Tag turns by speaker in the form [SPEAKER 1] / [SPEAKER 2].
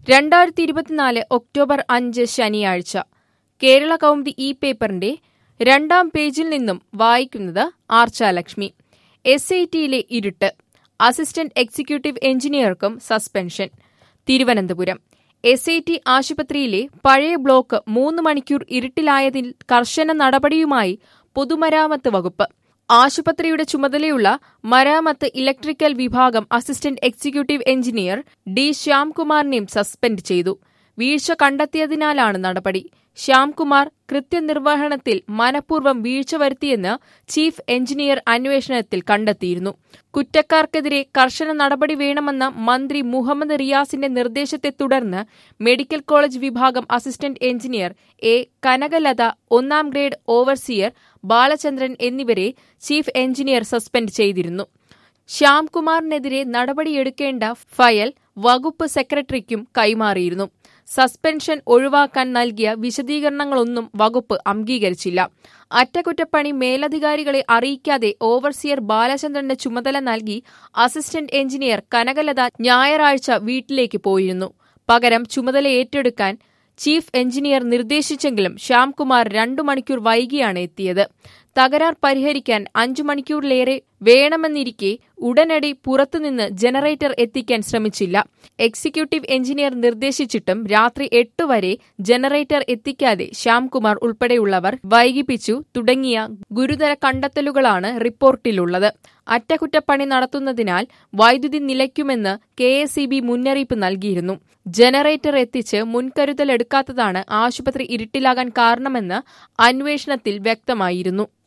[SPEAKER 1] രണ്ടായിരത്തി ഇരുപത്തിനാല് ഒക്ടോബർ അഞ്ച് ശനിയാഴ്ച കേരള കൗമുദി ഇ പേപ്പറിന്റെ രണ്ടാം പേജിൽ നിന്നും വായിക്കുന്നത് ആർച്ചാലക്ഷ്മി എസ് ഐ ടിയിലെ ഇരുട്ട് അസിസ്റ്റന്റ് എക്സിക്യൂട്ടീവ് എഞ്ചിനീയർക്കും suspension Thiruvananthapuram S I T ആശുപത്രിയിലെ പഴയ ബ്ലോക്ക് മൂന്ന് മണിക്കൂർ ഇരുട്ടിലായതിൽ കർശന നടപടിയുമായി പൊതുമരാമത്ത് വകുപ്പ് ആശുപത്രിയുടെ ചുമതലയുള്ള മരാമത്ത് ഇലക്ട്രിക്കൽ വിഭാഗം അസിസ്റ്റന്റ് എക്സിക്യൂട്ടീവ് എഞ്ചിനീയർ ഡി ശ്യാംകുമാറിനെയും സസ്പെൻഡ് ചെയ്തു വീഴ്ച കണ്ടെത്തിയതിനാലാണ് നടപടി ശ്യാംകുമാർ കൃത്യനിർവഹണത്തിൽ മനഃപൂർവ്വം വീഴ്ച വരുത്തിയെന്ന് ചീഫ് എഞ്ചിനീയർ അന്വേഷണത്തിൽ കണ്ടെത്തിയിരുന്നു കുറ്റക്കാർക്കെതിരെ കർശന നടപടി വേണമെന്ന മന്ത്രി മുഹമ്മദ് റിയാസിന്റെ നിർദ്ദേശത്തെ തുടർന്ന് മെഡിക്കൽ കോളേജ് വിഭാഗം അസിസ്റ്റന്റ് എഞ്ചിനീയർ എ കനകലത ഒന്നാം ഗ്രേഡ് ഓവർസിയർ ബാലചന്ദ്രൻ എന്നിവരെ ചീഫ് എഞ്ചിനീയർ സസ്പെൻഡ് ചെയ്തിരുന്നു ശ്യാംകുമാറിനെതിരെ നടപടിയെടുക്കേണ്ട ഫയൽ വകുപ്പ് സെക്രട്ടറിക്കും കൈമാറിയിരുന്നു സസ്പെൻഷൻ ഒഴിവാക്കാൻ നൽകിയ വിശദീകരണങ്ങളൊന്നും വകുപ്പ് അംഗീകരിച്ചില്ല അറ്റകുറ്റപ്പണി മേലധികാരികളെ അറിയിക്കാതെ ഓവർസിയർ ബാലചന്ദ്രന്റെ ചുമതല നൽകി അസിസ്റ്റന്റ് എഞ്ചിനീയർ കനകലത ഞായറാഴ്ച വീട്ടിലേക്ക് പോയിരുന്നു പകരം ചുമതല ഏറ്റെടുക്കാൻ ചീഫ് എഞ്ചിനീയർ നിർദ്ദേശിച്ചെങ്കിലും ശ്യാംകുമാർ രണ്ടു മണിക്കൂർ വൈകിയാണ് എത്തിയത് തകരാർ പരിഹരിക്കാൻ അഞ്ചു മണിക്കൂറിലേറെ വേണമെന്നിരിക്കെ ഉടനടി പുറത്തുനിന്ന് ജനറേറ്റർ എത്തിക്കാൻ ശ്രമിച്ചില്ല എക്സിക്യൂട്ടീവ് എഞ്ചിനീയർ നിർദ്ദേശിച്ചിട്ടും രാത്രി എട്ട് വരെ ജനറേറ്റർ എത്തിക്കാതെ ശ്യാംകുമാർ ഉൾപ്പെടെയുള്ളവർ വൈകിപ്പിച്ചു തുടങ്ങിയ ഗുരുതര കണ്ടെത്തലുകളാണ് റിപ്പോർട്ടിലുള്ളത് അറ്റകുറ്റപ്പണി നടത്തുന്നതിനാൽ വൈദ്യുതി നിലയ്ക്കുമെന്ന് കെ മുന്നറിയിപ്പ് നൽകിയിരുന്നു ജനറേറ്റർ എത്തിച്ച് മുൻകരുതലെടുക്കാത്തതാണ് ആശുപത്രി ഇരുട്ടിലാകാൻ കാരണമെന്ന് അന്വേഷണത്തിൽ വ്യക്തമായിരുന്നു